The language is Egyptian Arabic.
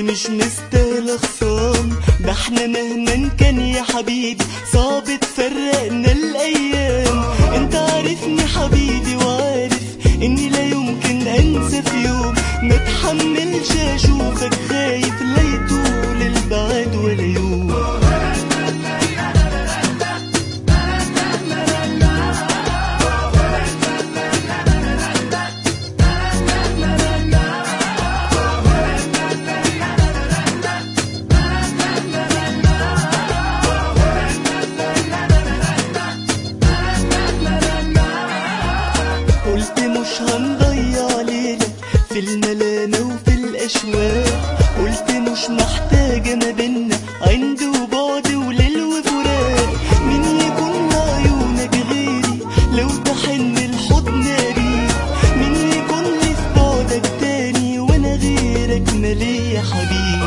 مش مستاهلة خصام ده احنا مهما كان يا حبيبي صعب تفرقنا الايام انت عارفني حبيبي وعارف اني لا يمكن انسى في يوم ما اتحملش اشوفك خايف لا يطول البعد ولا يوم قلت مش هنضيع ليلة في الملامة وفي الأشواق قلت مش محتاجة ما بينا عند وبعد وليل وفراق مين يكون لعيونك غيري لو تحن الحضن قريب مين يكون لي في بعدك تاني وانا غيرك مالي يا حبيبي